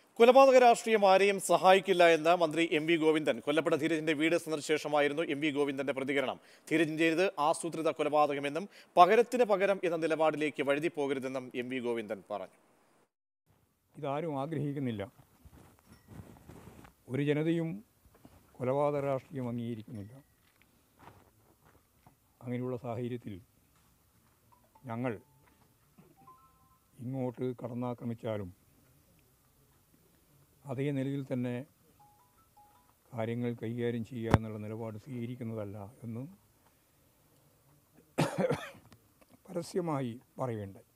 കൊലപാതക രാഷ്ട്രീയം ആരെയും സഹായിക്കില്ല എന്ന് മന്ത്രി എം വി ഗോവിന്ദൻ കൊല്ലപ്പെട്ട ധീരജിന്റെ വീട് സന്ദർശിച്ച ശേഷമായിരുന്നു എം വി ഗോവിന്ദന്റെ പ്രതികരണം ധീരജിന്റേത് ആസൂത്രിത കൊലപാതകമെന്നും പകരത്തിന് പകരം എന്ന നിലപാടിലേക്ക് വഴുതി പോകരുതെന്നും എം വി ഗോവിന്ദൻ പറഞ്ഞു ഇതാരും ആഗ്രഹിക്കുന്നില്ല ഒരു ജനതയും കൊലപാതക രാഷ്ട്രീയം അംഗീകരിക്കുന്നില്ല അങ്ങനെയുള്ള സാഹചര്യത്തിൽ ഞങ്ങൾ ഇങ്ങോട്ട് കടന്നാക്രമിച്ചാലും അതേ നിലയിൽ തന്നെ കാര്യങ്ങൾ കൈകാര്യം ചെയ്യുക എന്നുള്ള നിലപാട് സ്വീകരിക്കുന്നതല്ല എന്ന് പരസ്യമായി പറയേണ്ടത്